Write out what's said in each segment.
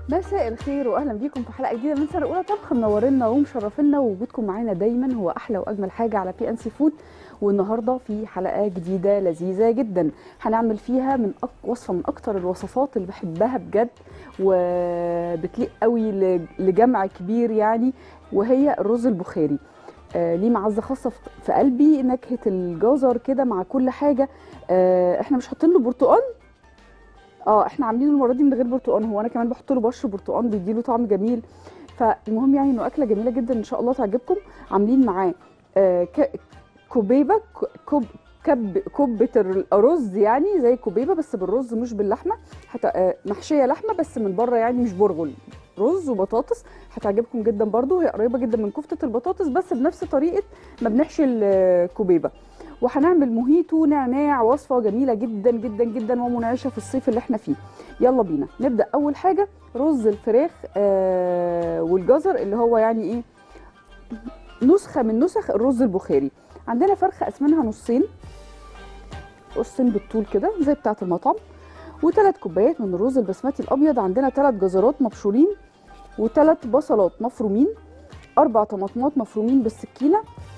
مساء الخير واهلا بيكم في حلقه جديده من سنه اولى طبخ منورنا ومشرفينا ووجودكم معانا دايما هو احلى واجمل حاجه على بي ان سي فود والنهارده في حلقه جديده لذيذه جدا هنعمل فيها من أك... وصفه من اكتر الوصفات اللي بحبها بجد وبتليق قوي ل- لجمع كبير يعني وهي الرز البخاري آه ليه معزه خاصه في- في قلبي نكهه الجزر كده مع كل حاجه آه احنا مش حاطين له برتقال اه احنا عاملينه المره دي من غير برتقال هو انا كمان بحط له بشر برتقال بيديله طعم جميل فالمهم يعني انه اكله جميله جدا ان شاء الله تعجبكم عاملين معاه آه ك- كوبيبه ك- كوب كب كبه الرز يعني زي كوبيبه بس بالرز مش باللحمه حتى آه محشيه لحمه بس من بره يعني مش برغل رز وبطاطس هتعجبكم جدا برضو هي قريبه جدا من كفته البطاطس بس بنفس طريقه ما بنحشي الكوبيبه وهنعمل موهيتو نعناع وصفه جميله جدا جدا جدا ومنعشه في الصيف اللي احنا فيه يلا بينا نبدا اول حاجه رز الفراخ آه والجزر اللي هو يعني ايه نسخه من نسخ الرز البخاري عندنا فرخه اسمنها نصين قصين بالطول كده زي بتاعه المطعم وثلاث كوبايات من الرز البسمتي الابيض عندنا ثلاث جزرات مبشورين وثلاث بصلات مفرومين اربع طماطمات مفرومين بالسكينه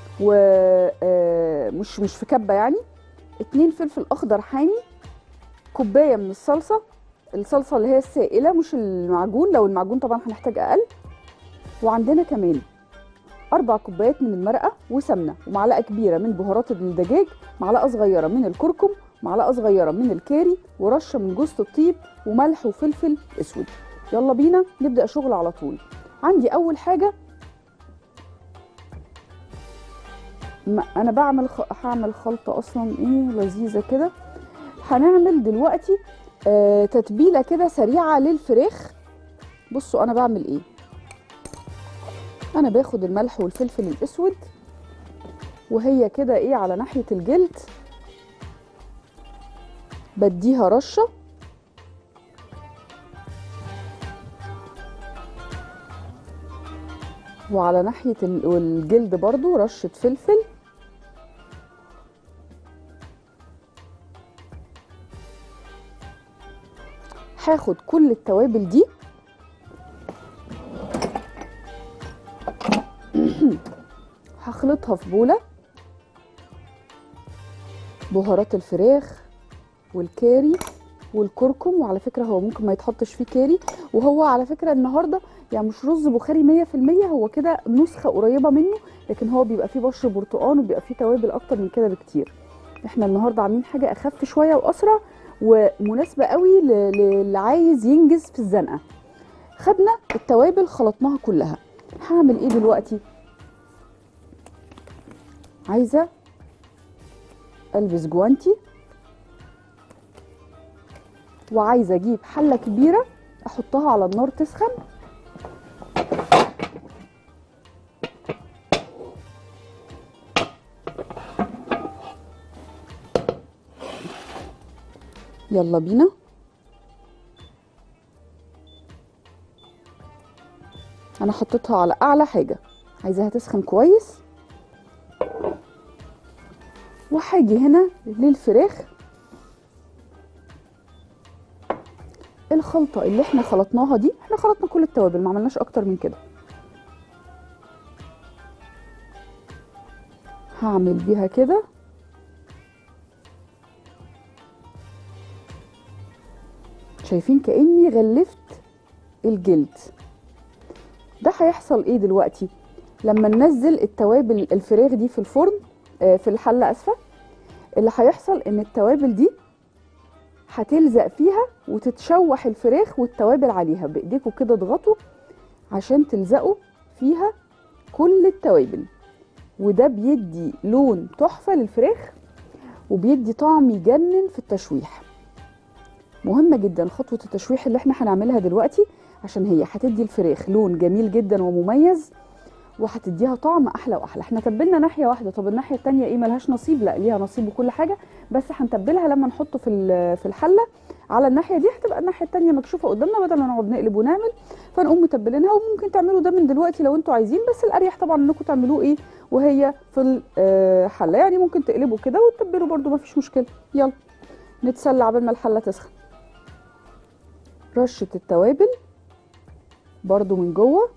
ومش مش في كبه يعني اتنين فلفل اخضر حامي كوبايه من الصلصه الصلصه اللي هي السائله مش المعجون لو المعجون طبعا هنحتاج اقل وعندنا كمان اربع كوبايات من المرقه وسمنه ومعلقه كبيره من بهارات الدجاج معلقه صغيره من الكركم معلقه صغيره من الكاري ورشه من جوز الطيب وملح وفلفل اسود يلا بينا نبدا شغل على طول عندي اول حاجه ما انا بعمل خ... هعمل خلطه اصلا ايه لذيذه كده هنعمل دلوقتي آه تتبيله كده سريعه للفراخ بصوا انا بعمل ايه انا باخد الملح والفلفل الاسود وهي كده ايه على ناحيه الجلد بديها رشه وعلى ناحيه ال- الجلد برضو رشه فلفل هاخد كل التوابل دي هخلطها في بوله بهارات الفراخ والكاري والكركم وعلى فكره هو ممكن ما يتحطش فيه كاري وهو على فكره النهارده يعني مش رز بخاري 100% هو كده نسخه قريبه منه لكن هو بيبقى فيه بشر برتقان وبيبقى فيه توابل اكتر من كده بكتير احنا النهارده عاملين حاجه اخف شويه واسرع ومناسبه قوي ل- للي عايز ينجز في الزنقه خدنا التوابل خلطناها كلها هعمل ايه دلوقتي عايزه البس جوانتي وعايزه اجيب حله كبيره احطها على النار تسخن يلا بينا انا حطيتها على اعلى حاجه عايزاها تسخن كويس وهاجي هنا للفراخ الخلطه اللي احنا خلطناها دي احنا خلطنا كل التوابل ما عملناش اكتر من كده هعمل بيها كده شايفين كاني غلفت الجلد ده هيحصل ايه دلوقتي لما ننزل التوابل الفراخ دي في الفرن آه، في الحله اسفه اللي هيحصل ان التوابل دي هتلزق فيها وتتشوح الفراخ والتوابل عليها بايديكم كده اضغطوا عشان تلزقوا فيها كل التوابل وده بيدي لون تحفه للفراخ وبيدي طعم يجنن في التشويح مهمه جدا خطوه التشويح اللي احنا هنعملها دلوقتي عشان هي هتدي الفراخ لون جميل جدا ومميز وهتديها طعم احلى واحلى احنا تبلنا ناحيه واحده طب الناحيه التانية ايه ملهاش نصيب لا ليها نصيب وكل حاجه بس هنتبلها لما نحطه في ال- في الحله على الناحيه دي هتبقى الناحيه التانية مكشوفه قدامنا بدل ما نقعد نقلب ونعمل فنقوم متبلينها وممكن تعملوا ده من دلوقتي لو انتوا عايزين بس الاريح طبعا انكم تعملوه ايه وهي في الحله يعني ممكن تقلبوا كده وتتبلوا برده مفيش مشكله يلا نتسلى عبال ما الحله تسخن رشه التوابل برضو من جوه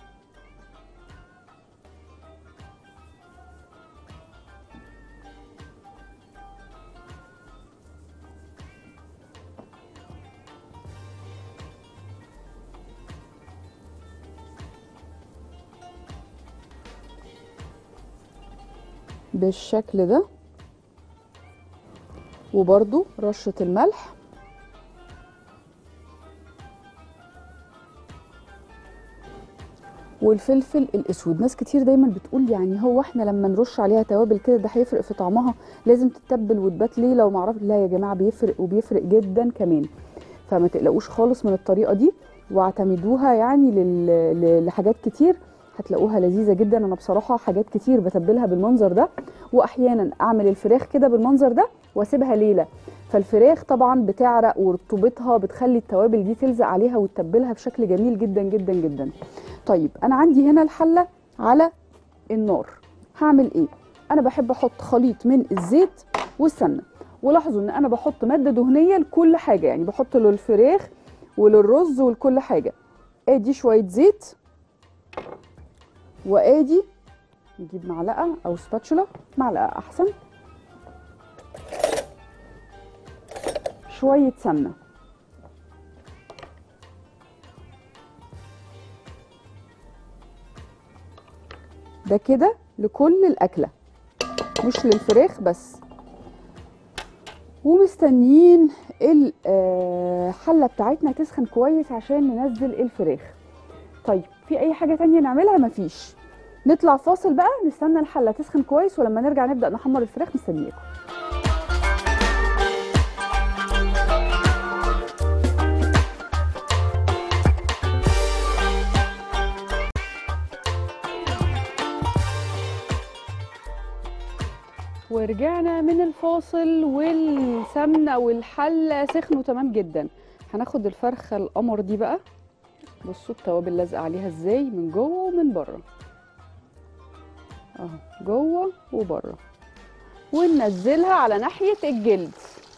بالشكل ده وبرضو رشة الملح والفلفل الاسود ناس كتير دايما بتقول يعني هو احنا لما نرش عليها توابل كده ده هيفرق في طعمها لازم تتبل وتبات ليه لو معرفش لا يا جماعه بيفرق وبيفرق جدا كمان فما تقلقوش خالص من الطريقه دي واعتمدوها يعني لل... ل- لحاجات كتير هتلاقوها لذيذه جدا انا بصراحه حاجات كتير بتبلها بالمنظر ده واحيانا اعمل الفراخ كده بالمنظر ده واسيبها ليله فالفراخ طبعا بتعرق ورطوبتها بتخلي التوابل دي تلزق عليها وتتبلها بشكل جميل جدا جدا جدا طيب انا عندي هنا الحله على النار هعمل ايه انا بحب احط خليط من الزيت والسمنه ولاحظوا ان انا بحط ماده دهنيه لكل حاجه يعني بحط للفراخ وللرز ولكل حاجه ادي شويه زيت وادي نجيب معلقه او سباتشولا معلقه احسن شويه سمنه ده كده لكل الاكله مش للفراخ بس ومستنيين الحله بتاعتنا تسخن كويس عشان ننزل الفراخ طيب في اي حاجه تانية نعملها مفيش نطلع فاصل بقى نستنى الحله تسخن كويس ولما نرجع نبدا نحمر الفراخ مستنياكم ورجعنا من الفاصل والسمنه والحله سخنوا تمام جدا هناخد الفرخه القمر دي بقى بصوا التوابل لازقه عليها ازاي من جوه ومن بره اهو جوه وبره وننزلها على ناحيه الجلد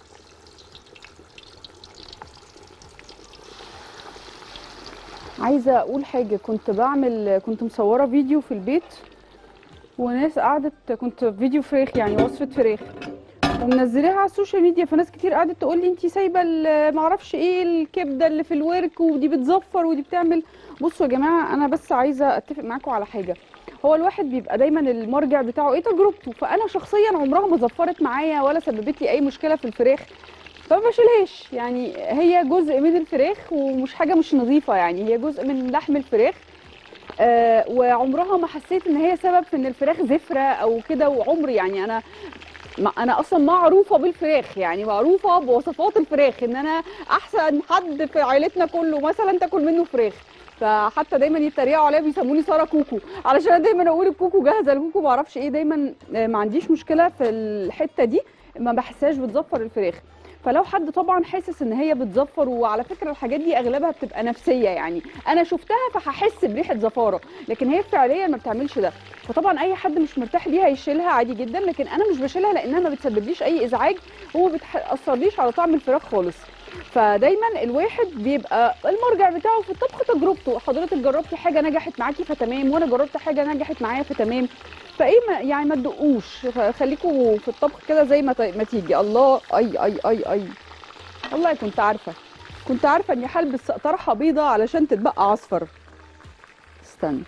عايزه اقول حاجه كنت بعمل كنت مصوره فيديو في البيت وناس قعدت كنت فيديو فراخ يعني وصفه فراخ ومنزلاها على السوشيال ميديا فناس كتير قعدت تقول لي انت سايبه ال- معرفش ايه الكبده اللي في الورك ودي بتزفر ودي بتعمل بصوا يا جماعه انا بس عايزه اتفق معاكم على حاجه هو الواحد بيبقى دايما المرجع بتاعه ايه تجربته فانا شخصيا عمرها ما زفرت معايا ولا سببت لي اي مشكله في الفراخ فما بشيلهاش يعني هي جزء من الفراخ ومش حاجه مش نظيفه يعني هي جزء من لحم الفراخ آه وعمرها ما حسيت ان هي سبب في ان الفراخ زفره او كده وعمري يعني انا ما انا اصلا معروفه بالفراخ يعني معروفه بوصفات الفراخ ان انا احسن حد في عيلتنا كله مثلا تاكل منه فراخ فحتى دايما يتريقوا عليا بيسموني ساره كوكو علشان أنا دايما اقول الكوكو جاهزه الكوكو ما اعرفش ايه دايما آه، ما عنديش مشكله في الحته دي ما بحسهاش بتزفر الفراخ فلو حد طبعا حاسس ان هي بتزفر وعلى فكره الحاجات دي اغلبها بتبقى نفسيه يعني انا شفتها فهحس بريحه زفاره لكن هي فعليا ما بتعملش ده فطبعا اي حد مش مرتاح ليها يشيلها عادي جدا لكن انا مش بشيلها لانها ما بتسببليش اي ازعاج وما بتاثرليش على طعم الفراخ خالص فدايما الواحد بيبقى المرجع بتاعه في الطبخ تجربته حضرتك جربتي حاجه نجحت معاكي فتمام وانا جربت حاجه نجحت معايا فتمام فايه ما يعني ما تدقوش خليكوا في الطبخ كده زي ما ت- ما تيجي الله اي اي اي اي والله كنت عارفه كنت عارفه اني هلبس طرحه بيضه علشان تتبقى عصفر استنى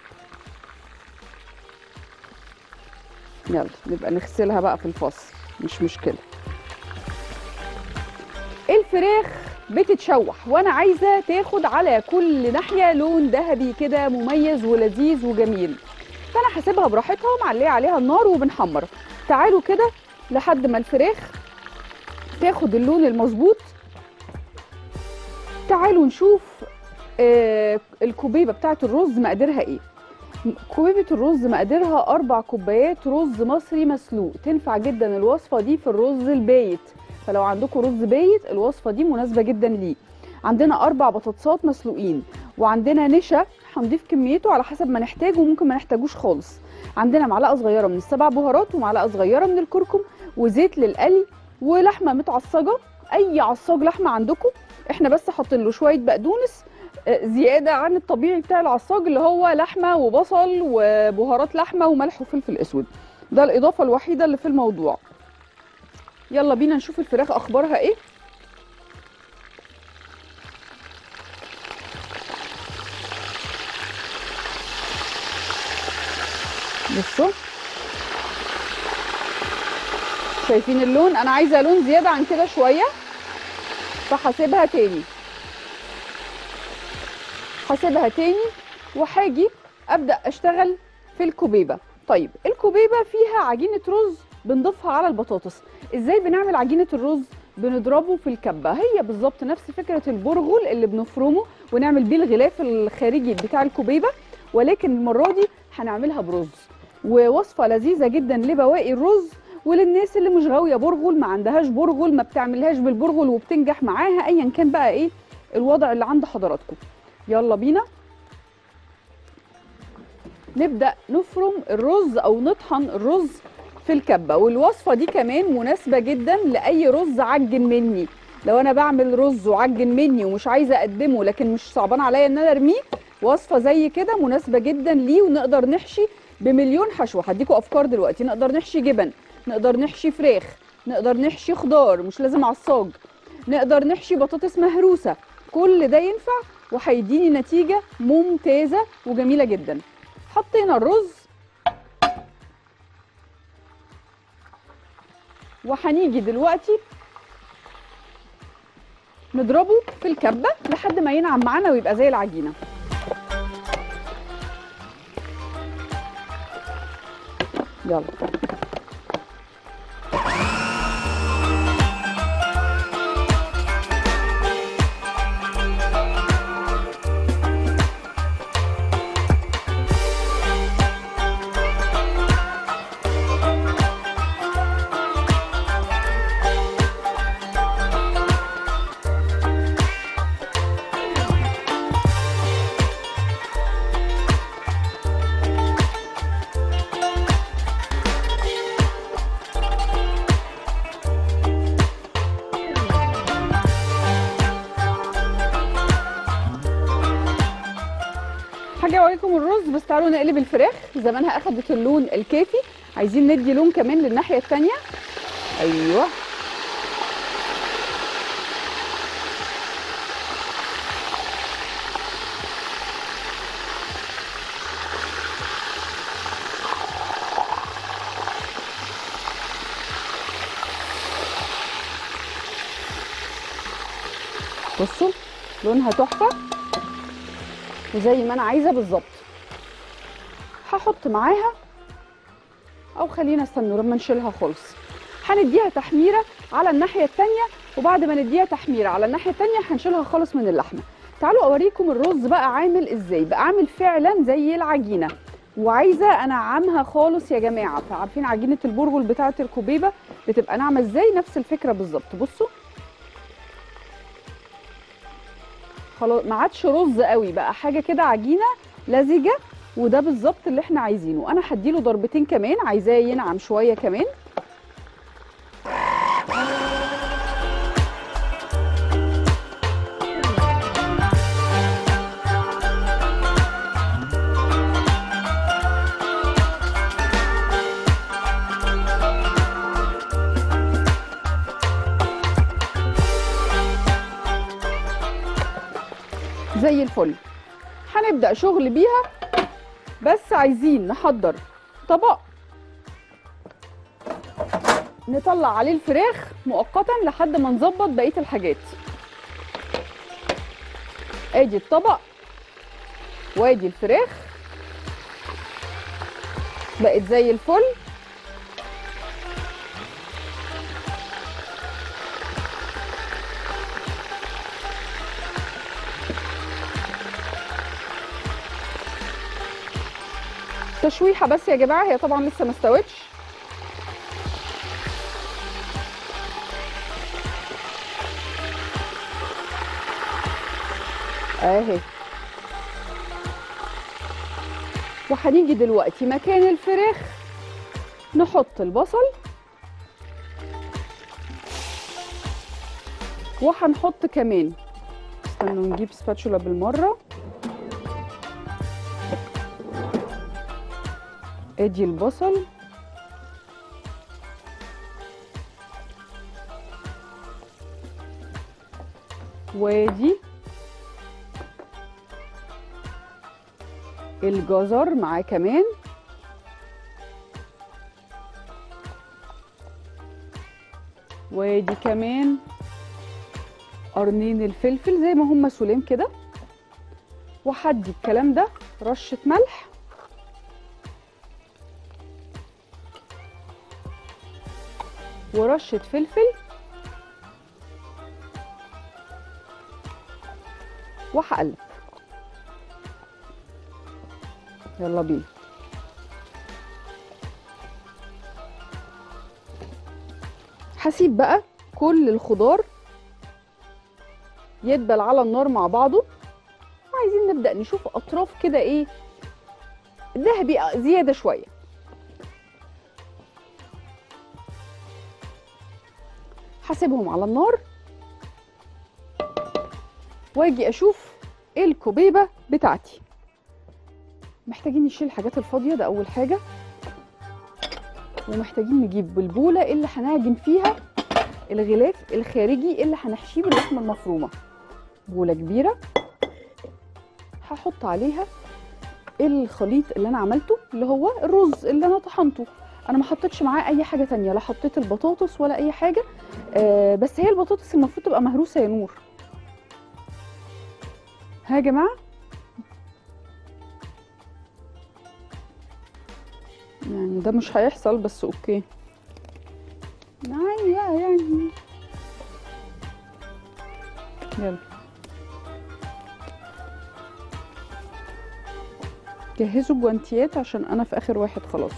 يلا نبقى نغسلها بقى في الفصل مش مشكله الفراخ بتتشوح وانا عايزه تاخد على كل ناحيه لون ذهبي كده مميز ولذيذ وجميل فانا هسيبها براحتها ومعليه عليها النار وبنحمر تعالوا كده لحد ما الفراخ تاخد اللون المظبوط تعالوا نشوف آه الكوبيبه بتاعت الرز مقدارها ايه كوبيبه الرز مقدارها اربع كوبايات رز مصري مسلوق تنفع جدا الوصفه دي في الرز البايت فلو عندكم رز بايت الوصفه دي مناسبه جدا ليه عندنا اربع بطاطسات مسلوقين وعندنا نشا هنضيف كميته على حسب ما نحتاج وممكن ما نحتاجوش خالص عندنا معلقه صغيره من السبع بهارات ومعلقه صغيره من الكركم وزيت للقلي ولحمه متعصجه اي عصاج لحمه عندكم احنا بس حاطين له شويه بقدونس آه، زياده عن الطبيعي بتاع العصاج اللي هو لحمه وبصل وبهارات لحمه وملح وفلفل اسود ده الاضافه الوحيده اللي في الموضوع يلا بينا نشوف الفراخ اخبارها ايه بصوا شايفين اللون انا عايزه لون زياده عن كده شويه فهسيبها تاني هسيبها تاني وهاجي ابدا اشتغل في الكوبيبه طيب الكوبيبه فيها عجينه رز بنضيفها على البطاطس ازاي بنعمل عجينه الرز بنضربه في الكبه هي بالظبط نفس فكره البرغل اللي بنفرمه ونعمل بيه الغلاف الخارجي بتاع الكوبيبه ولكن المره دي هنعملها برز ووصفه لذيذه جدا لبواقي الرز وللناس اللي مش غاويه برغل ما عندهاش برغل ما بتعملهاش بالبرغل وبتنجح معاها ايا كان بقى ايه الوضع اللي عند حضراتكم يلا بينا نبدا نفرم الرز او نطحن الرز في الكبه والوصفه دي كمان مناسبه جدا لاي رز عجن مني لو انا بعمل رز وعجن مني ومش عايزه اقدمه لكن مش صعبان عليا ان انا ارميه وصفه زي كده مناسبه جدا ليه ونقدر نحشي بمليون حشوه هديكوا افكار دلوقتي نقدر نحشي جبن نقدر نحشي فراخ نقدر نحشي خضار مش لازم عصاج نقدر نحشي بطاطس مهروسه كل ده ينفع وهيديني نتيجه ممتازه وجميله جدا حطينا الرز وهنيجي دلوقتي نضربه في الكبه لحد ما ينعم معانا ويبقى زي العجينه يلا حاجه اوريكم الرز بس تعالوا نقلب الفراخ زمانها اخدت اللون الكافي عايزين ندي لون كمان للناحيه الثانيه ايوه بصوا لونها تحفه وزي ما انا عايزه بالظبط هحط معاها او خلينا استنوا لما نشيلها خالص هنديها تحميره على الناحيه الثانيه وبعد ما نديها تحميره على الناحيه الثانيه هنشيلها خالص من اللحمه تعالوا اوريكم الرز بقى عامل ازاي بقى عامل فعلا زي العجينه وعايزه انعمها خالص يا جماعه فعارفين عجينه البرغل بتاعه الكوبيبه بتبقى ناعمه ازاي نفس الفكره بالظبط بصوا خلاص ما عادش رز قوي بقى حاجه كده عجينه لزجه وده بالظبط اللي احنا عايزينه انا هديله ضربتين كمان عايزاه ينعم شويه كمان زي الفل هنبدا شغل بيها بس عايزين نحضر طبق نطلع عليه الفراخ مؤقتا لحد ما نظبط بقيه الحاجات ادي الطبق وادي الفراخ بقت زي الفل تشويحه بس يا جماعه هي طبعا لسه ما استوتش اهي وهنيجي دلوقتي مكان الفراخ نحط البصل وهنحط كمان استنوا نجيب سباتشولا بالمره ادي البصل وادي الجزر معاه كمان وادي كمان قرنين الفلفل زي ما هم سلام كده وحدي الكلام ده رشة ملح ورشة فلفل وهقلب يلا بينا هسيب بقى كل الخضار يدبل على النار مع بعضه وعايزين نبدأ نشوف أطراف كده إيه ذهبي زيادة شوية هسيبهم على النار واجي اشوف ايه الكوبيبه بتاعتي محتاجين نشيل الحاجات الفاضيه ده اول حاجه ومحتاجين نجيب البوله اللي هنعجن فيها الغلاف الخارجي اللي هنحشيه باللحمه المفرومه بوله كبيره هحط عليها الخليط اللي انا عملته اللي هو الرز اللي انا طحنته انا ما حطيتش معاه اي حاجه تانية لا حطيت البطاطس ولا اي حاجه آه بس هي البطاطس المفروض تبقى مهروسه يا نور ها يا جماعه يعني ده مش هيحصل بس اوكي ايوه يعني يلا جهزوا الجوانتيات عشان انا في اخر واحد خلاص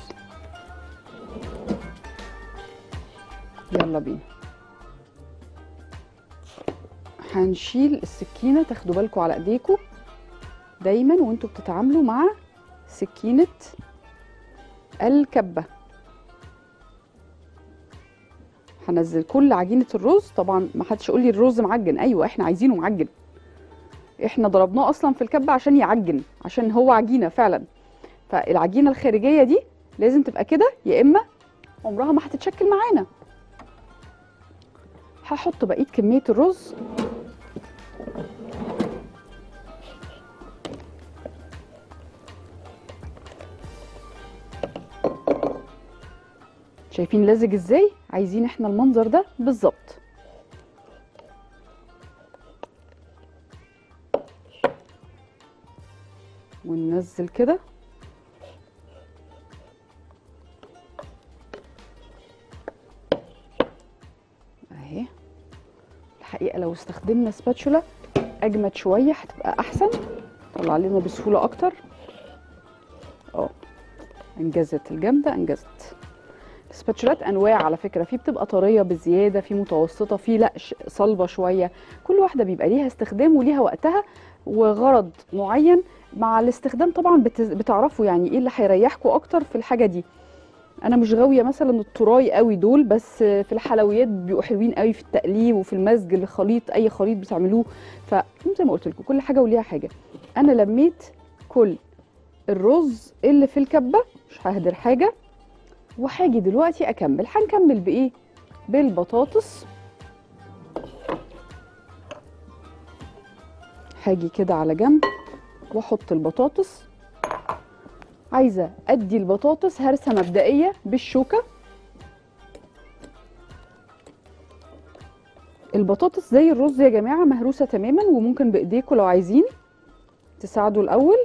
يلا بينا هنشيل السكينه تاخدوا بالكم على ايديكم دايما وانتوا بتتعاملوا مع سكينه الكبه هنزل كل عجينه الرز طبعا ما حدش يقول لي الرز معجن ايوه احنا عايزينه معجن احنا ضربناه اصلا في الكبه عشان يعجن عشان هو عجينه فعلا فالعجينه الخارجيه دي لازم تبقى كده يا اما عمرها ما هتتشكل معانا هحط بقيه كميه الرز شايفين لزج ازاي عايزين احنا المنظر ده بالظبط وننزل كده اهي الحقيقه لو استخدمنا سباتشولا اجمد شويه هتبقى احسن طلع لنا بسهوله اكتر اه انجزت الجامده انجزت السباتشولات انواع على فكره في بتبقى طريه بزياده في متوسطه في لا ش- صلبه شويه كل واحده بيبقى ليها استخدام وليها وقتها وغرض معين مع الاستخدام طبعا بت- بتعرفوا يعني ايه اللي هيريحكم اكتر في الحاجه دي انا مش غاويه مثلا التراي قوي دول بس في الحلويات بيبقوا حلوين قوي في التقليب وفي المزج الخليط اي خليط بتعملوه فزي ما قلت لكم كل حاجه وليها حاجه انا لميت كل الرز اللي في الكبه مش ههدر حاجه وهاجي دلوقتي اكمل هنكمل بايه بالبطاطس هاجي كده على جنب واحط البطاطس عايزه ادي البطاطس هرسه مبدئيه بالشوكه البطاطس زي الرز يا جماعه مهروسه تماما وممكن بايديكم لو عايزين تساعدوا الاول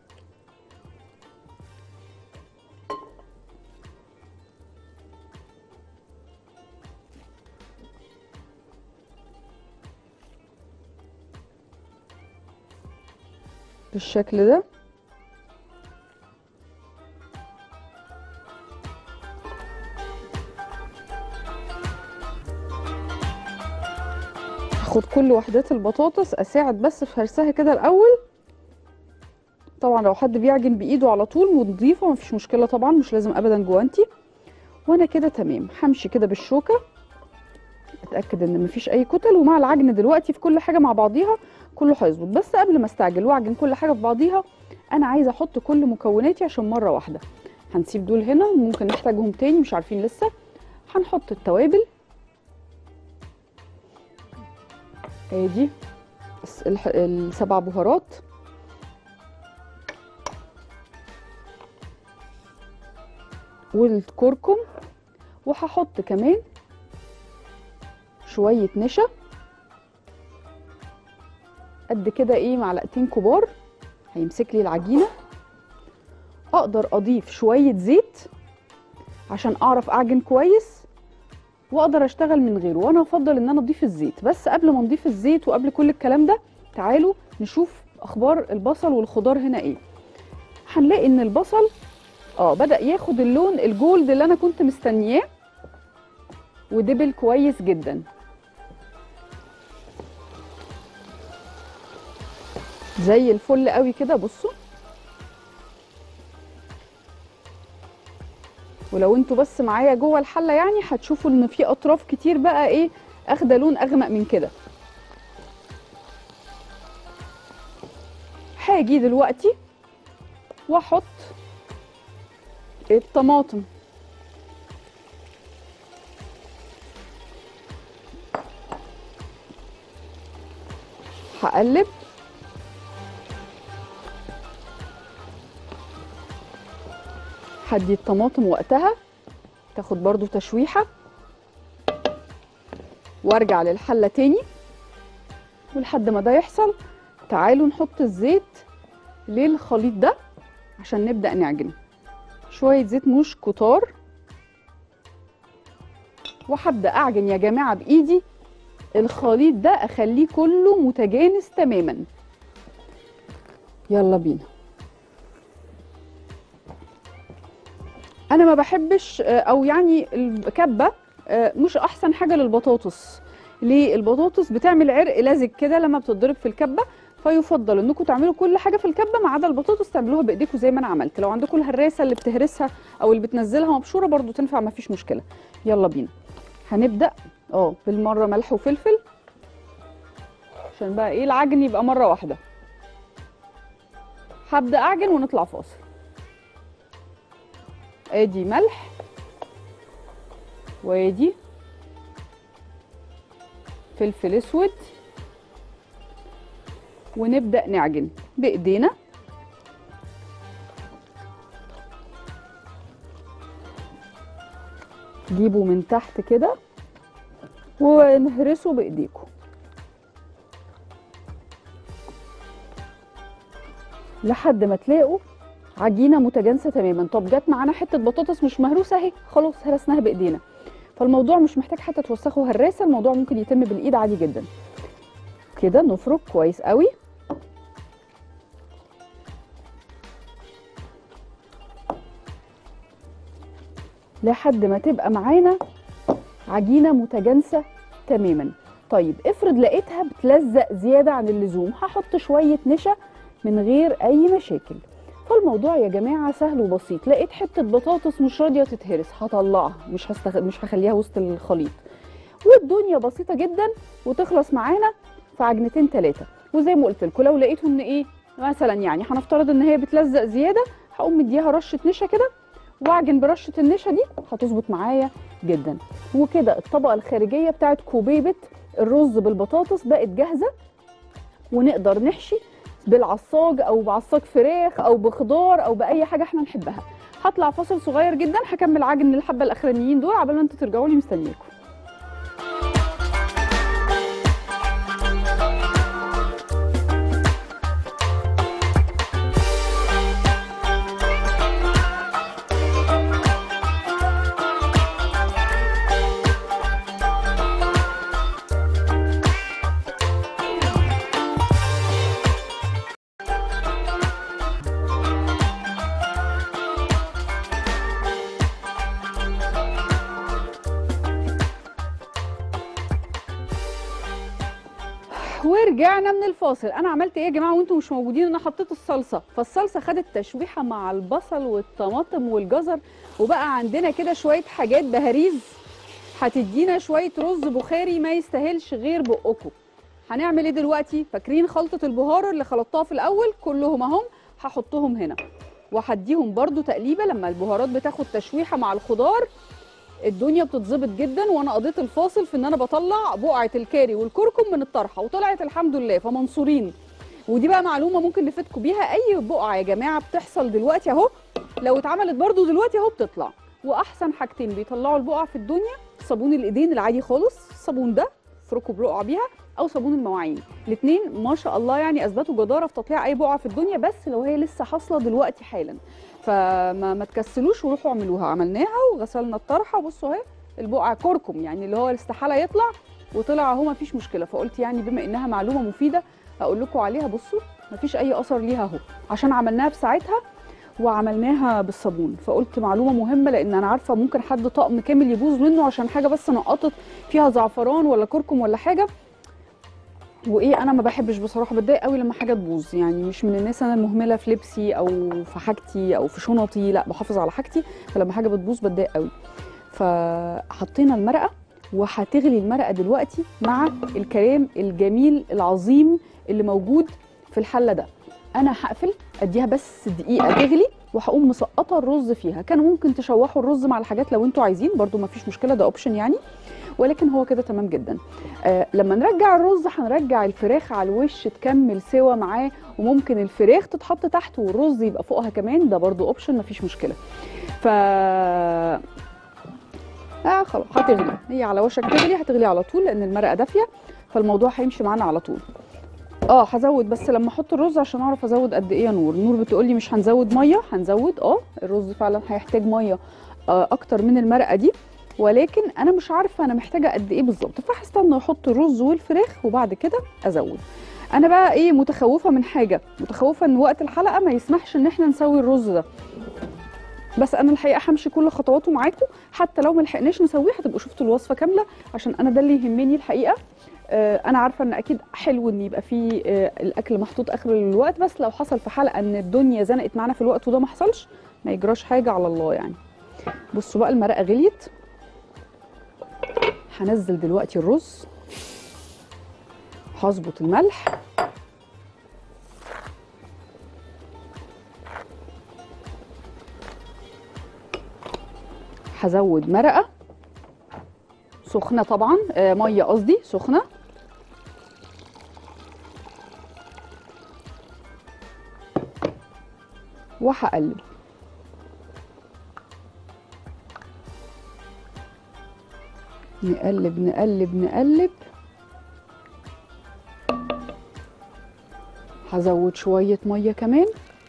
بالشكل ده هاخد كل وحدات البطاطس اساعد بس في هرسها كده الاول طبعا لو حد بيعجن بايده على طول ونضيفه مفيش مشكله طبعا مش لازم ابدا جوانتي وانا كده تمام همشي كده بالشوكه اتاكد ان مفيش اي كتل ومع العجن دلوقتي في كل حاجه مع بعضيها كله هيظبط بس قبل ما استعجل واعجن كل حاجه في بعضيها انا عايزه احط كل مكوناتي عشان مره واحده هنسيب دول هنا ممكن نحتاجهم تاني مش عارفين لسه هنحط التوابل ادي الس- الح- السبع بهارات والكركم وهحط كمان شوية نشا قد كده ايه معلقتين كبار هيمسك لي العجينة اقدر اضيف شوية زيت عشان اعرف اعجن كويس واقدر اشتغل من غيره وانا افضل ان انا اضيف الزيت بس قبل ما نضيف الزيت وقبل كل الكلام ده تعالوا نشوف اخبار البصل والخضار هنا ايه هنلاقي ان البصل اه بدا ياخد اللون الجولد اللي انا كنت مستنياه ودبل كويس جدا زي الفل قوي كده بصوا ولو انتوا بس معايا جوه الحله يعني هتشوفوا ان في اطراف كتير بقى ايه اخده لون اغمق من كده هاجي دلوقتي واحط الطماطم هقلب هدي الطماطم وقتها تاخد برضو تشويحة وارجع للحلة تاني ولحد ما ده يحصل تعالوا نحط الزيت للخليط ده عشان نبدأ نعجن شوية زيت مش كتار وهبدأ أعجن يا جماعة بإيدي الخليط ده أخليه كله متجانس تماما يلا بينا انا ما بحبش آه، او يعني الكبه آه، مش احسن حاجه للبطاطس ليه البطاطس بتعمل عرق لزج كده لما بتتضرب في الكبه فيفضل انكم تعملوا كل حاجه في الكبه ما عدا البطاطس تعملوها بايديكم زي ما انا عملت لو عندكم الهراسه اللي بتهرسها او اللي بتنزلها مبشوره برضو تنفع ما فيش مشكله يلا بينا هنبدا اه بالمره ملح وفلفل عشان بقى ايه العجن يبقى مره واحده هبدا اعجن ونطلع فاصل ادي ملح وادي فلفل اسود ونبدا نعجن بايدينا جيبوا من تحت كده ونهرسه بايديكم لحد ما تلاقوا عجينه متجانسه تماما طب جت معانا حته بطاطس مش مهروسه اهي خلاص هرسناها بايدينا فالموضوع مش محتاج حتى توسخوا هراسه الموضوع ممكن يتم بالايد عادي جدا كده نفرك كويس قوي لحد ما تبقى معانا عجينه متجانسه تماما طيب افرض لقيتها بتلزق زياده عن اللزوم هحط شويه نشا من غير اي مشاكل فالموضوع يا جماعه سهل وبسيط لقيت حته بطاطس مش راضيه تتهرس هطلعها مش هستغ... مش هخليها وسط الخليط والدنيا بسيطه جدا وتخلص معانا في عجنتين ثلاثه وزي ما قلت لكم لو لقيتوا ان ايه مثلا يعني هنفترض ان هي بتلزق زياده هقوم مديها رشه نشا كده واعجن برشه النشا دي هتظبط معايا جدا وكده الطبقه الخارجيه بتاعت كوبيبه الرز بالبطاطس بقت جاهزه ونقدر نحشي بالعصاج او بعصاج فراخ او بخضار او باي حاجه احنا نحبها هطلع فاصل صغير جدا هكمل عجن الحبه الاخرانيين دول عبال ما انتوا ترجعوا لي مستنياكم ورجعنا من الفاصل انا عملت ايه يا جماعه وانتم مش موجودين انا حطيت الصلصه فالصلصه خدت تشويحه مع البصل والطماطم والجزر وبقى عندنا كده شويه حاجات بهاريز هتدينا شويه رز بخاري ما يستاهلش غير بقكم هنعمل ايه دلوقتي فاكرين خلطه البهار اللي خلطتها في الاول كلهم اهم هحطهم هنا وهديهم برضو تقليبه لما البهارات بتاخد تشويحه مع الخضار الدنيا بتتظبط جدا وانا قضيت الفاصل في ان انا بطلع بقعه الكاري والكركم من الطرحه وطلعت الحمد لله فمنصورين ودي بقى معلومه ممكن نفيدكم بيها اي بقعه يا جماعه بتحصل دلوقتي اهو لو اتعملت برضو دلوقتي اهو بتطلع واحسن حاجتين بيطلعوا البقع في الدنيا صابون الايدين العادي خالص الصابون ده افركوا برقعه بيها او صابون المواعين الاثنين ما شاء الله يعني اثبتوا جداره في تطليع اي بقعه في الدنيا بس لو هي لسه حاصله دلوقتي حالا فما ما تكسلوش وروحوا اعملوها عملناها وغسلنا الطرحه بصوا اهي البقعه كركم يعني اللي هو الاستحاله يطلع وطلع اهو ما فيش مشكله فقلت يعني بما انها معلومه مفيده اقول لكم عليها بصوا ما فيش اي اثر ليها اهو عشان عملناها في ساعتها وعملناها بالصابون فقلت معلومه مهمه لان انا عارفه ممكن حد طقم كامل يبوظ منه عشان حاجه بس نقطت فيها زعفران ولا كركم ولا حاجه وايه انا ما بحبش بصراحه بتضايق قوي لما حاجه تبوظ يعني مش من الناس انا المهمله في لبسي او في حاجتي او في شنطي لا بحافظ على حاجتي فلما حاجه بتبوظ بتضايق قوي فحطينا المرقه وهتغلي المرقه دلوقتي مع الكريم الجميل العظيم اللي موجود في الحله ده انا هقفل اديها بس دقيقه تغلي وهقوم مسقطه الرز فيها كان ممكن تشوحوا الرز مع الحاجات لو انتوا عايزين برده ما فيش مشكله ده اوبشن يعني ولكن هو كده تمام جدا آه لما نرجع الرز هنرجع الفراخ على الوش تكمل سوا معاه وممكن الفراخ تتحط تحت والرز يبقى فوقها كمان ده برده اوبشن مفيش مشكله ف اه خلاص هتغلي هي على وشك تغلي هتغلي على طول لان المرقه دافيه فالموضوع هيمشي معانا على طول اه هزود بس لما احط الرز عشان اعرف ازود قد ايه يا نور نور بتقولي مش هنزود ميه هنزود اه الرز فعلا هيحتاج ميه آه اكتر من المرقه دي ولكن انا مش عارفه انا محتاجه قد ايه بالظبط فهستنى احط الرز والفراخ وبعد كده ازود انا بقى ايه متخوفه من حاجه متخوفه ان وقت الحلقه ما يسمحش ان احنا نسوي الرز ده بس انا الحقيقه همشي كل خطواته معاكم حتى لو ما لحقناش نسويه هتبقوا شفتوا الوصفه كامله عشان انا ده اللي يهمني الحقيقه آه انا عارفه ان اكيد حلو ان يبقى فيه آه الاكل محطوط اخر الوقت بس لو حصل في حلقه ان الدنيا زنقت معانا في الوقت وده ما حصلش ما يجراش حاجه على الله يعني بصوا بقى المرقه غليت هنزل دلوقتي الرز هظبط الملح هزود مرقه سخنه طبعا آه ميه قصدي سخنه وهقلب نقلب نقلب نقلب هزود شوية مية كمان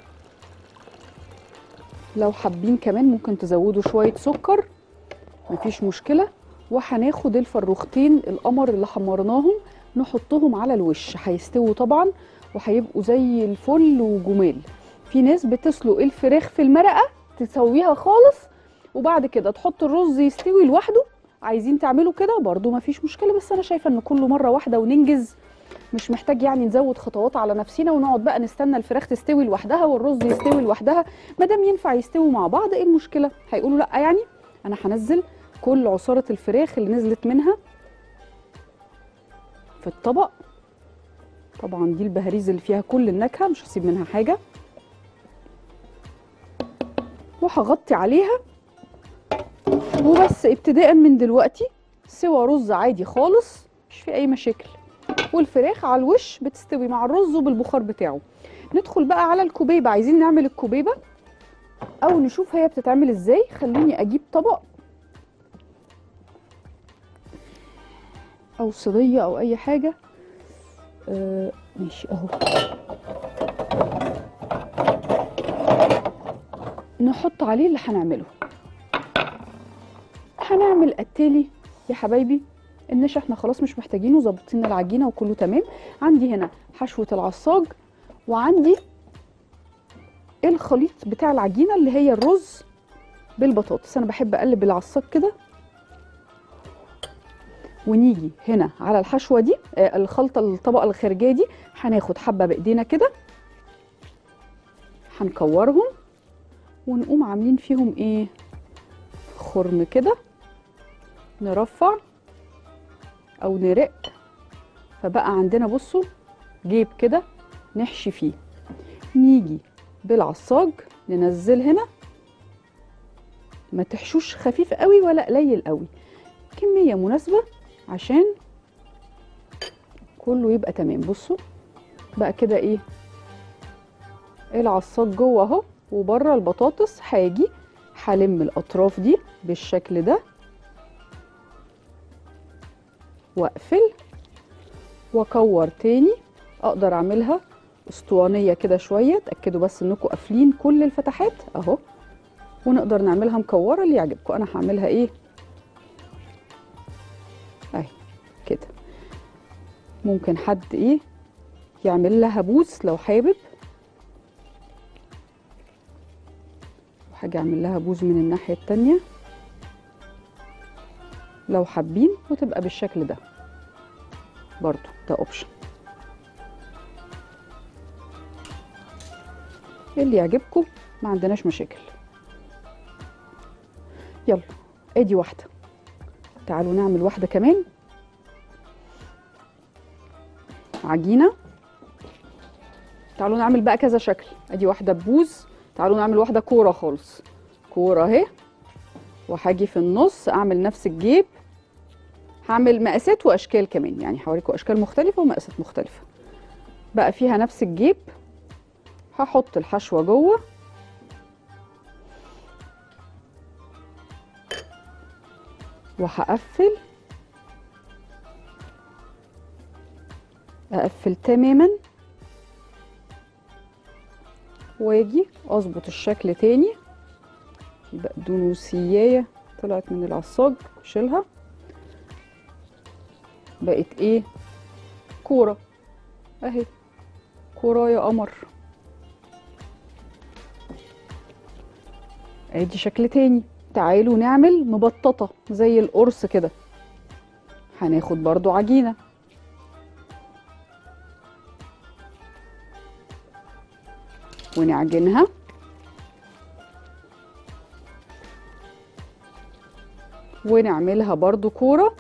لو حابين كمان ممكن تزودوا شوية سكر مفيش مشكلة وهناخد الفروختين القمر اللي حمرناهم نحطهم على الوش هيستووا طبعا وهيبقوا زي الفل وجمال في ناس بتسلق الفراخ في المرقة تسويها خالص وبعد كده تحط الرز يستوي لوحده عايزين تعملوا كده برضو مفيش مشكله بس انا شايفه ان كله مره واحده وننجز مش محتاج يعني نزود خطوات على نفسنا ونقعد بقى نستنى الفراخ تستوي لوحدها والرز يستوي لوحدها ما دام ينفع يستووا مع بعض ايه المشكله هيقولوا لا يعني انا هنزل كل عصاره الفراخ اللي نزلت منها في الطبق طبعا دي البهاريز اللي فيها كل النكهه مش هسيب منها حاجه وهغطي عليها وبس ابتداء من دلوقتي سوى رز عادي خالص مش في اي مشاكل والفراخ على الوش بتستوي مع الرز وبالبخار بتاعه ندخل بقى على الكوبيبه عايزين نعمل الكوبيبه او نشوف هي بتتعمل ازاي خلوني اجيب طبق او صينيه او اي حاجه آه ماشي اهو نحط عليه اللي هنعمله هنعمل التالي يا حبايبي النشا احنا خلاص مش محتاجينه ظابطين العجينه وكله تمام عندي هنا حشوه العصاج وعندي الخليط بتاع العجينه اللي هي الرز بالبطاطس انا بحب اقلب العصاج كده ونيجي هنا على الحشوه دي آه الخلطه الطبقه الخارجيه دي هناخد حبه بايدينا كده هنكورهم ونقوم عاملين فيهم ايه خرم كده نرفع او نرق فبقى عندنا بصوا جيب كده نحشي فيه نيجي بالعصاج ننزل هنا ما تحشوش خفيف قوي ولا قليل قوي كميه مناسبه عشان كله يبقى تمام بصوا بقى كده ايه العصاج جوه اهو وبره البطاطس هاجي هلم الاطراف دي بالشكل ده واقفل واكور تاني اقدر اعملها اسطوانيه كده شويه اتاكدوا بس انكم قافلين كل الفتحات اهو ونقدر نعملها مكوره اللي يعجبكم انا هعملها ايه اهي كده ممكن حد ايه يعمل لها بوس لو حابب وحاجة اعمل لها بوز من الناحية التانية لو حابين وتبقى بالشكل ده برضو ده اوبشن اللي يعجبكم ما عندناش مشاكل يلا ادي واحدة تعالوا نعمل واحدة كمان عجينة تعالوا نعمل بقى كذا شكل ادي واحدة ببوز تعالوا نعمل واحدة كورة خالص كورة اهي وهاجي في النص اعمل نفس الجيب هعمل مقاسات واشكال كمان يعني هوريكم اشكال مختلفة ومقاسات مختلفة بقى فيها نفس الجيب هحط الحشوة جوه وهقفل اقفل تماما واجي اظبط الشكل تاني بقدونسيايه طلعت من العصاج شيلها بقت ايه كوره اهي كوره يا قمر ادي شكل تاني تعالوا نعمل مبططه زي القرص كده هناخد برضو عجينه ونعجنها ونعملها برضو كورة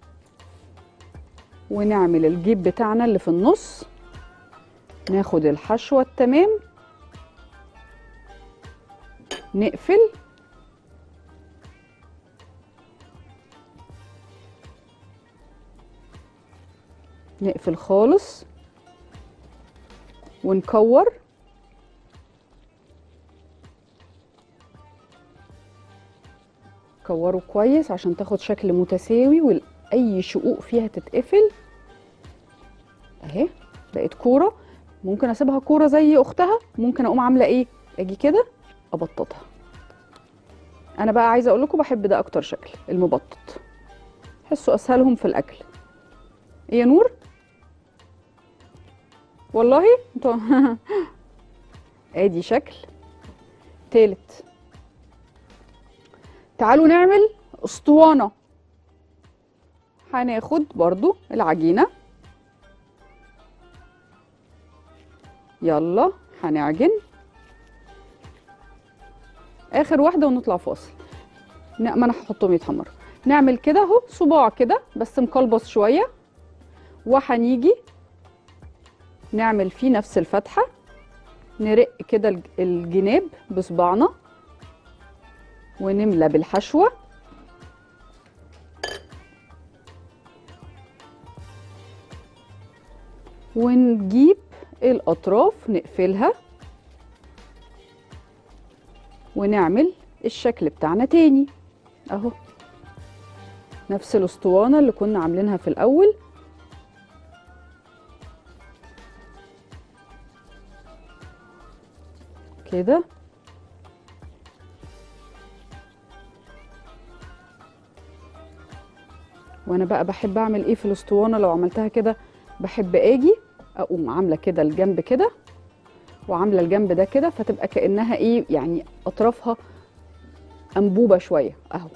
ونعمل الجيب بتاعنا اللي في النص ناخد الحشوة التمام نقفل نقفل خالص ونكور كوروا كويس عشان تاخد شكل متساوي واي شقوق فيها تتقفل اهي بقت كوره ممكن اسيبها كوره زي اختها ممكن اقوم عامله ايه اجي كده ابططها انا بقى عايزه اقول لكم بحب ده اكتر شكل المبطط حسوا اسهلهم في الاكل ايه يا نور والله انتوا ادي شكل تالت تعالوا نعمل اسطوانة هناخد برضو العجينة يلا هنعجن اخر واحدة ونطلع فاصل لا ما انا هحطهم يتحمروا نعمل كده اهو صباع كده بس مقلبص شوية وهنيجي نعمل فيه نفس الفتحة نرق كده الج- الجناب بصباعنا ونملى بالحشوة ونجيب الأطراف نقفلها ونعمل الشكل بتاعنا تاني أهو نفس الأسطوانة اللي كنا عاملينها في الأول كده وانا بقى بحب اعمل ايه في الاسطوانه لو عملتها كده بحب اجي اقوم عامله كده الجنب كده وعامله الجنب ده كده فتبقى كانها ايه يعني اطرافها انبوبه شويه اهو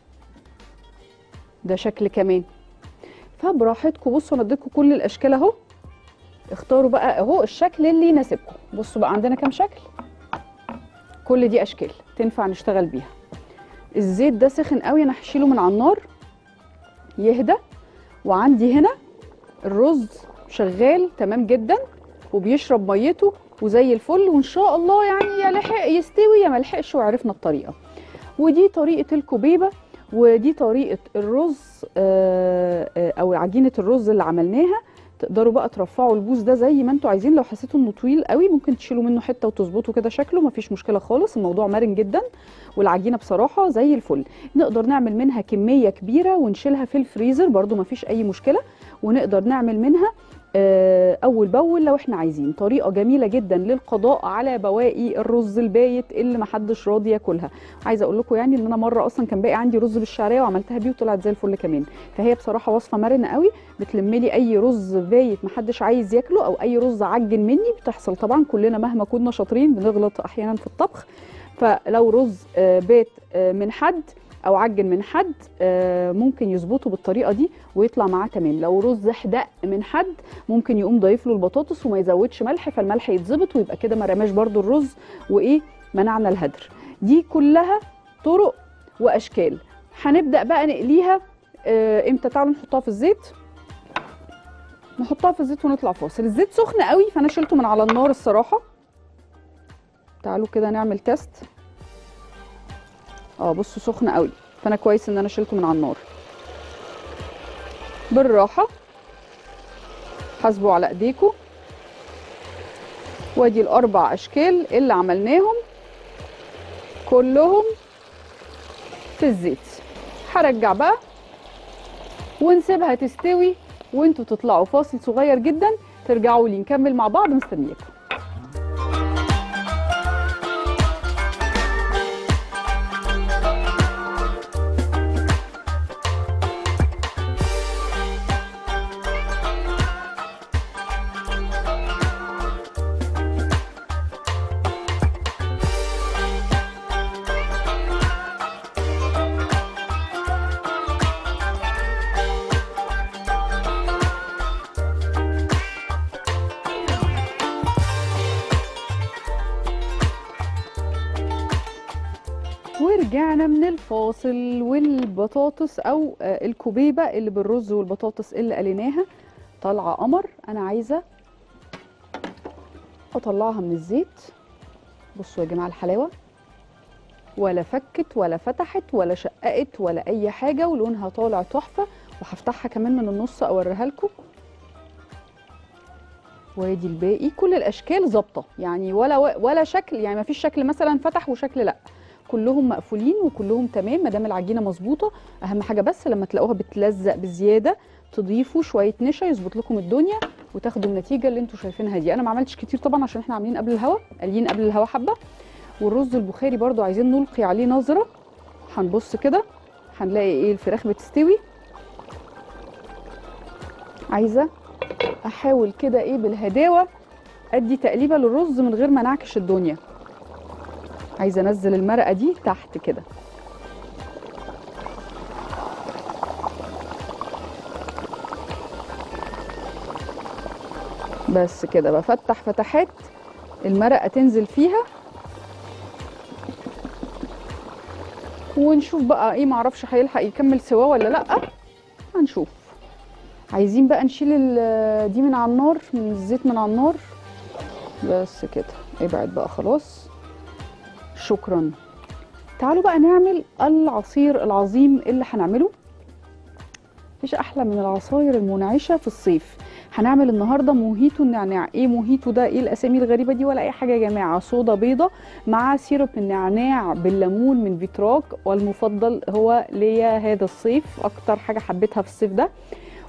ده شكل كمان فبراحتكم بصوا انا اديتكم كل الاشكال اهو اختاروا بقى اهو الشكل اللي يناسبكم بصوا بقى عندنا كام شكل كل دي اشكال تنفع نشتغل بيها الزيت ده سخن قوي انا هشيله من على النار يهدى وعندي هنا الرز شغال تمام جدا وبيشرب ميته وزي الفل وان شاء الله يعني يا لحق يستوي يا ما لحقش وعرفنا الطريقه ودي طريقه الكوبيبه ودي طريقه الرز آه، آه، او عجينه الرز اللي عملناها تقدروا بقى ترفعوا البوز ده زي ما انتوا عايزين لو حسيتوا انه طويل قوي ممكن تشيلوا منه حته وتظبطوا كده شكله مفيش مشكله خالص الموضوع مرن جدا والعجينه بصراحه زي الفل نقدر نعمل منها كميه كبيره ونشيلها في الفريزر برضو مفيش اي مشكله ونقدر نعمل منها آه، اول باول لو احنا عايزين طريقه جميله جدا للقضاء على بواقي الرز البايت اللي محدش راضي ياكلها عايزه اقول لكم يعني ان انا مره اصلا كان باقي عندي رز بالشعريه وعملتها بيه وطلعت زي الفل كمان فهي بصراحه وصفه مرنه قوي بتلم لي اي رز بايت محدش عايز ياكله او اي رز عجن مني بتحصل طبعا كلنا مهما كنا شاطرين بنغلط احيانا في الطبخ فلو رز آه، بيت آه، من حد او عجن من حد آه، ممكن يظبطه بالطريقه دي ويطلع معاه تمام لو رز حدق من حد ممكن يقوم ضايف له البطاطس وما يزودش ملح فالملح يتظبط ويبقى كده ما رماش برده الرز وايه منعنا الهدر دي كلها طرق واشكال هنبدا بقى نقليها آه، امتى تعالوا نحطها في الزيت نحطها في الزيت ونطلع فاصل الزيت سخن قوي فانا شلته من على النار الصراحه تعالوا كده نعمل تيست اه بصوا سخن قوي فانا كويس ان انا شلته من على النار بالراحه حاسبوا على ايديكم وادي الاربع اشكال اللي عملناهم كلهم في الزيت هرجع بقى ونسيبها تستوي وانتوا تطلعوا فاصل صغير جدا ترجعوا لي نكمل مع بعض مستنياكم ورجعنا من الفاصل والبطاطس او آه، الكوبيبه اللي بالرز والبطاطس اللي قليناها طالعه قمر انا عايزه اطلعها من الزيت بصوا يا جماعه الحلاوه ولا فكت ولا فتحت ولا شققت ولا اي حاجه ولونها طالع تحفه وهفتحها كمان من النص اوريها لكم وادي الباقي كل الاشكال ظابطه يعني ولا ولا شكل يعني ما فيش شكل مثلا فتح وشكل لا كلهم مقفولين وكلهم تمام ما دام العجينه مظبوطه اهم حاجه بس لما تلاقوها بتلزق بزياده تضيفوا شويه نشا يظبط لكم الدنيا وتاخدوا النتيجه اللي انتوا شايفينها دي انا ما عملتش كتير طبعا عشان احنا عاملين قبل الهوا قالين قبل الهوا حبه والرز البخاري برضو عايزين نلقي عليه نظره هنبص كده هنلاقي ايه الفراخ بتستوي عايزه احاول كده ايه بالهداوه ادي تقليبه للرز من غير ما نعكش الدنيا عايزه انزل المرقه دي تحت كده بس كده بفتح فتحات المرقه تنزل فيها ونشوف بقى ايه معرفش هيلحق يكمل سوا ولا لا هنشوف عايزين بقى نشيل ال- دي من على النار من الزيت من على النار بس كده ابعد بقى خلاص شكرا تعالوا بقى نعمل العصير العظيم اللي هنعمله مفيش احلى من العصاير المنعشه في الصيف هنعمل النهارده موهيتو النعناع ايه موهيتو ده ايه الاسامي الغريبه دي ولا اي حاجه يا جماعه صودا بيضه مع سيرب النعناع بالليمون من فيتراك والمفضل هو ليا هذا الصيف اكتر حاجه حبيتها في الصيف ده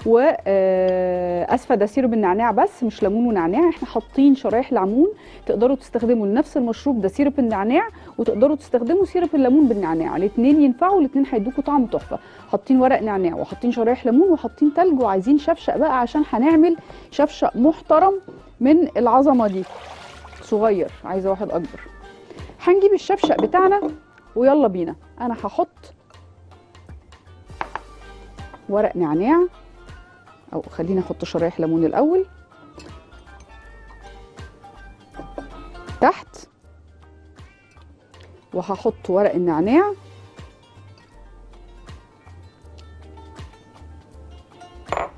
واسفه ده سيرب النعناع بس مش ليمون ونعناع احنا حاطين شرايح ليمون تقدروا تستخدموا لنفس المشروب ده سيرب النعناع وتقدروا تستخدموا سيرب الليمون بالنعناع الاثنين ينفعوا والاثنين هيدوكوا طعم تحفه حاطين ورق نعناع وحاطين شرايح ليمون وحاطين تلج وعايزين شفشق بقى عشان هنعمل شفشق محترم من العظمه دي صغير عايزه واحد اكبر هنجيب الشفشق بتاعنا ويلا بينا انا هحط ورق نعناع او خلينا احط شرايح ليمون الاول تحت وهحط ورق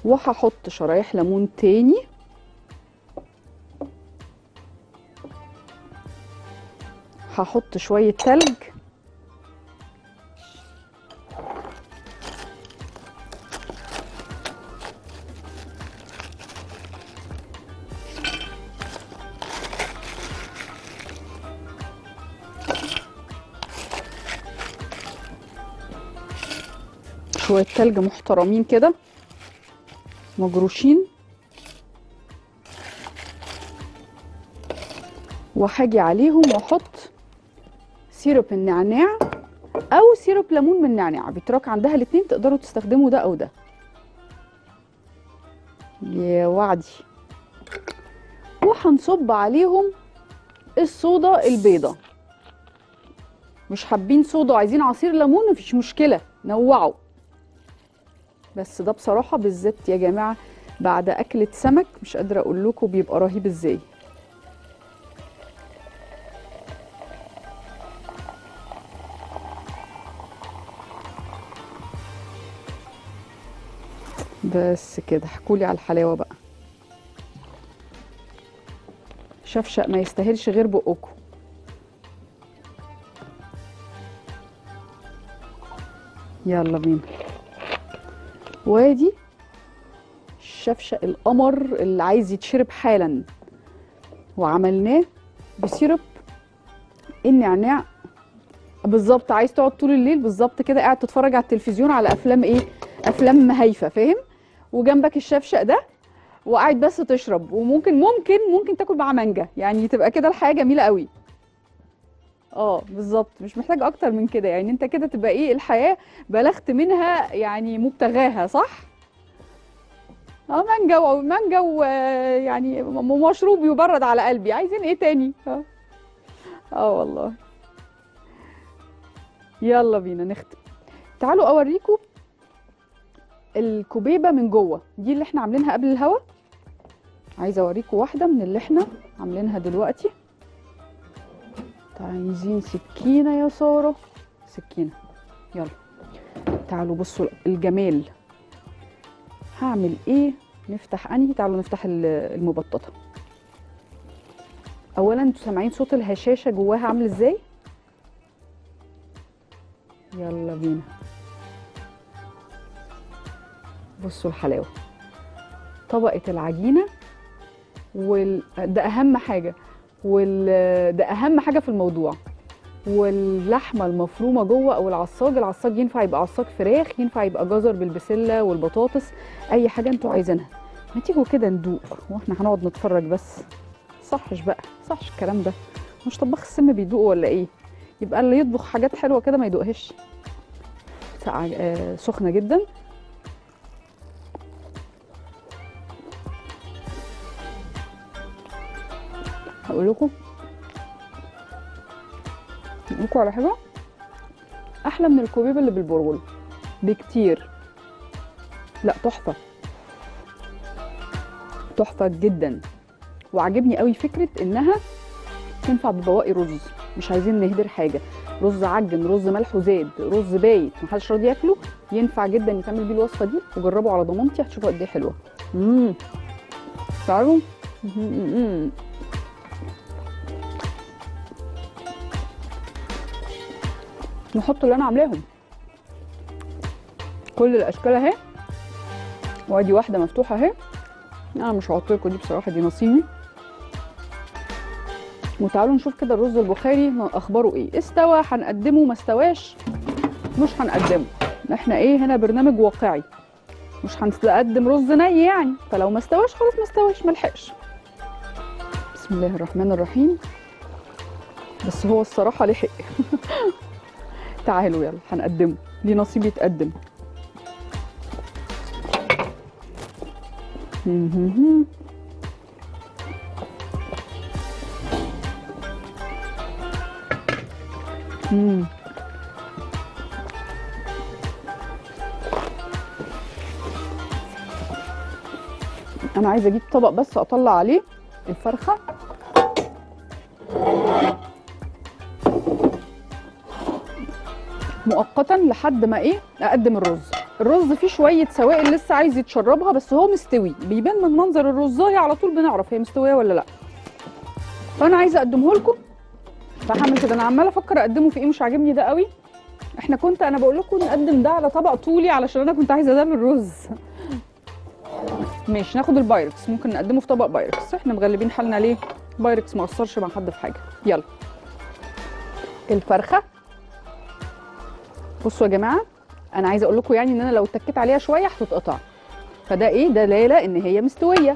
وهحط شرايح ليمون تاني هحط شوية تلج شوية تلج محترمين كده مجروشين وهاجي عليهم واحط سيرب النعناع او سيرب ليمون من نعناع بيتراك عندها الاتنين تقدروا تستخدموا ده او ده يا وعدي وهنصب عليهم الصودا البيضة مش حابين صودا وعايزين عصير ليمون مفيش مشكلة نوعوا بس ده بصراحة بالذات يا جماعة بعد أكلة سمك مش قادرة أقول لكم بيبقى رهيب إزاي بس كده احكولي على الحلاوة بقى شفشق ما يستاهلش غير بقكم يلا بينا وادي الشفشق القمر اللي عايز يتشرب حالا وعملناه بسيرب النعناع بالظبط عايز تقعد طول الليل بالظبط كده قاعد تتفرج على التلفزيون على افلام ايه افلام هايفه فاهم وجنبك الشفشق ده وقاعد بس تشرب وممكن ممكن ممكن تاكل معاه مانجا يعني تبقى كده الحياه جميله قوي اه بالظبط مش محتاج اكتر من كده يعني انت كده تبقى ايه الحياه بلغت منها يعني مبتغاها صح اه مانجا ومانجا ويعني مشروب يبرد على قلبي عايزين ايه تاني اه اه والله يلا بينا نختم تعالوا اوريكم الكوبيبه من جوه دي اللي احنا عاملينها قبل الهوا عايزه اوريكم واحده من اللي احنا عاملينها دلوقتي عايزين سكينه يا ساره سكينه يلا تعالوا بصوا الجمال هعمل ايه نفتح انهي تعالوا نفتح المبططه اولا انتوا سامعين صوت الهشاشه جواها عامل ازاي يلا بينا بصوا الحلاوه طبقه العجينه وال... ده اهم حاجه وال... ده اهم حاجه في الموضوع واللحمه المفرومه جوه او العصاج العصاج ينفع يبقى عصاج فراخ ينفع يبقى جزر بالبسله والبطاطس اي حاجه انتوا عايزينها ما تيجوا كده ندوق واحنا هنقعد نتفرج بس صحش بقى صحش الكلام ده مش طباخ السم بيدوقوا ولا ايه يبقى اللي يطبخ حاجات حلوه كده ما يدوقهاش ساقعه آه سخنه جدا هقول لكم اقول لكم على حاجه احلى من الكوبيبه اللي بالبرغل بكتير لا تحفه تحفه جدا وعجبني قوي فكره انها تنفع ببواقي رز مش عايزين نهدر حاجه رز عجن رز ملح وزاد رز بايت محدش راضي ياكله ينفع جدا يتعمل بيه الوصفه دي وجربوا على ضمانتي هتشوفوا قد ايه حلوه امم تعرفوا امم نحط اللي انا عاملاهم كل الاشكال اهي وادي واحده مفتوحه اهي انا مش هحط لكم دي بصراحه دي نصيبي وتعالوا نشوف كده الرز البخاري اخباره ايه استوى هنقدمه ما استواش مش هنقدمه احنا ايه هنا برنامج واقعي مش هنقدم رز ني يعني فلو ما استواش خلاص ما استواش ملحقش بسم الله الرحمن الرحيم بس هو الصراحه لحق تعالوا يلا هنقدمه ليه نصيب يتقدم مم. انا عايزه اجيب طبق بس اطلع عليه الفرخه مؤقتا لحد ما ايه اقدم الرز الرز فيه شويه سوائل لسه عايز يتشربها بس هو مستوي بيبان من منظر الرزايه على طول بنعرف هي مستويه ولا لا فانا عايزه اقدمه لكم فهعمل كده انا عماله افكر اقدمه في ايه مش عاجبني ده قوي احنا كنت انا بقول لكم نقدم ده على طبق طولي علشان انا كنت عايزه ده بالرز ماشي ناخد البايركس ممكن نقدمه في طبق بايركس احنا مغلبين حالنا ليه بايركس ما اثرش مع حد في حاجه يلا الفرخه بصوا يا جماعه انا عايزه اقول لكم يعني ان انا لو اتكيت عليها شويه هتتقطع فده ايه دلاله ان هي مستويه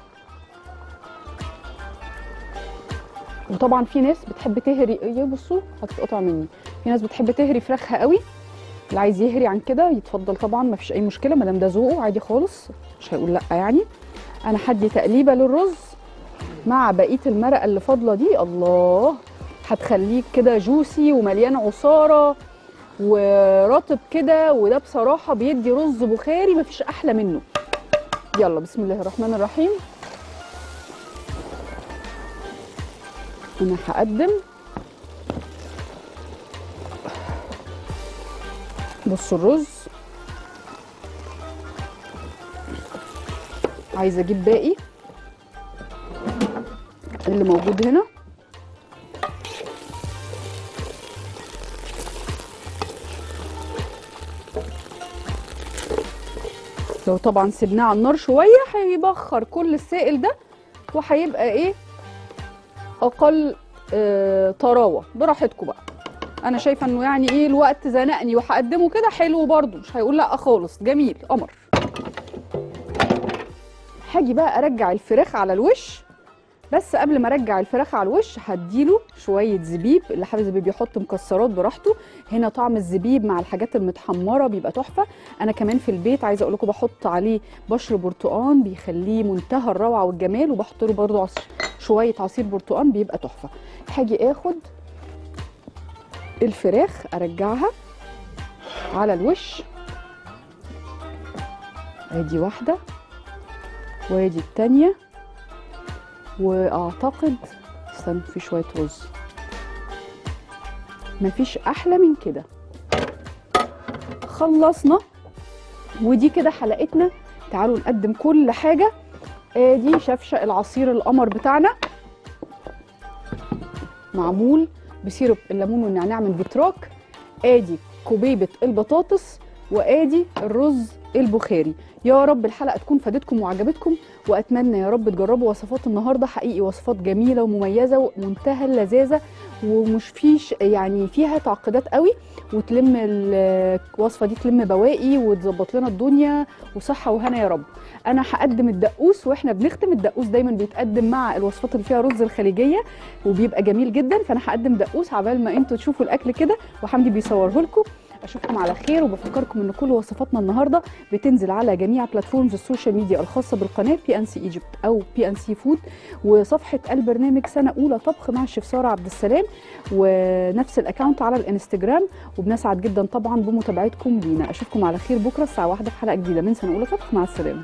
وطبعا في ناس بتحب تهري ايه بصوا هتتقطع مني في ناس بتحب تهري فراخها قوي اللي عايز يهري عن كده يتفضل طبعا ما فيش اي مشكله ما دام ده ذوقه عادي خالص مش هيقول لا يعني انا هدي تقليبه للرز مع بقيه المرقه اللي فاضله دي الله هتخليك كده جوسي ومليان عصاره ورطب كده وده بصراحه بيدي رز بخاري مفيش احلى منه يلا بسم الله الرحمن الرحيم انا هقدم بصوا الرز عايزه اجيب باقي اللي موجود هنا لو طبعا سيبناه على النار شويه هيبخر كل السائل ده وهيبقى ايه اقل آه طراوه براحتكم بقى انا شايفه انه يعني ايه الوقت زنقني وهقدمه كده حلو برده مش هيقول لا خالص جميل قمر هاجي بقى ارجع الفراخ على الوش بس قبل ما ارجع الفراخ على الوش هديله شويه زبيب اللي حابب زبيب يحط مكسرات براحته هنا طعم الزبيب مع الحاجات المتحمره بيبقى تحفه انا كمان في البيت عايزه اقول لكم بحط عليه بشر برتقان بيخليه منتهى الروعه والجمال وبحط له برده عص... شويه عصير برتقان بيبقى تحفه هاجي اخد الفراخ ارجعها على الوش ادي واحده وادي التانيه واعتقد استنى في شويه رز مفيش احلى من كده خلصنا ودي كده حلقتنا تعالوا نقدم كل حاجه ادي شفشق العصير القمر بتاعنا معمول بسيرب الليمون والنعناع من فيتراك ادي كوبيبه البطاطس وادي الرز البخاري يا رب الحلقه تكون فادتكم وعجبتكم واتمنى يا رب تجربوا وصفات النهارده حقيقي وصفات جميله ومميزه ومنتهى اللذاذه ومش فيش يعني فيها تعقيدات قوي وتلم الوصفه دي تلم بواقي وتظبط لنا الدنيا وصحه وهنا يا رب انا هقدم الدقوس واحنا بنختم الدقوس دايما بيتقدم مع الوصفات اللي فيها رز الخليجيه وبيبقى جميل جدا فانا هقدم دقوس عبال ما انتوا تشوفوا الاكل كده وحمدي بيصوره لكم اشوفكم على خير وبفكركم ان كل وصفاتنا النهارده بتنزل على جميع بلاتفورمز السوشيال ميديا الخاصه بالقناه بي ان سي ايجيبت او بي ان سي فود وصفحه البرنامج سنه اولى طبخ مع الشيف ساره عبد السلام ونفس الاكونت على الانستجرام وبنسعد جدا طبعا بمتابعتكم لينا اشوفكم على خير بكره الساعه واحدة في حلقه جديده من سنه اولى طبخ مع السلامه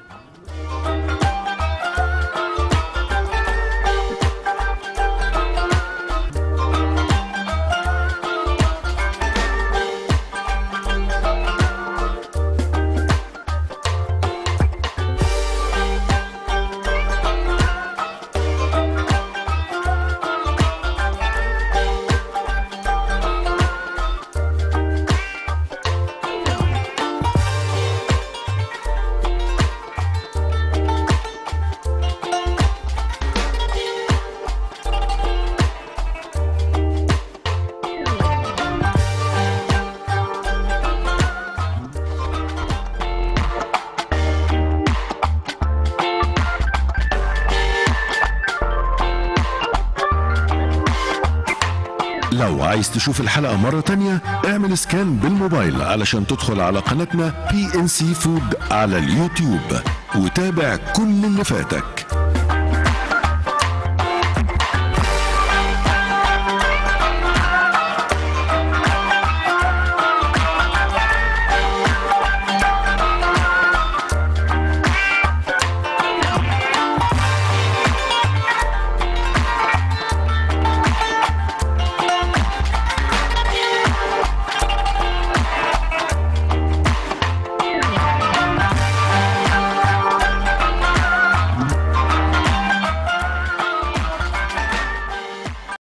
لو عايز تشوف الحلقة مرة تانية اعمل سكان بالموبايل علشان تدخل على قناتنا بي ان سي فود على اليوتيوب وتابع كل اللي فاتك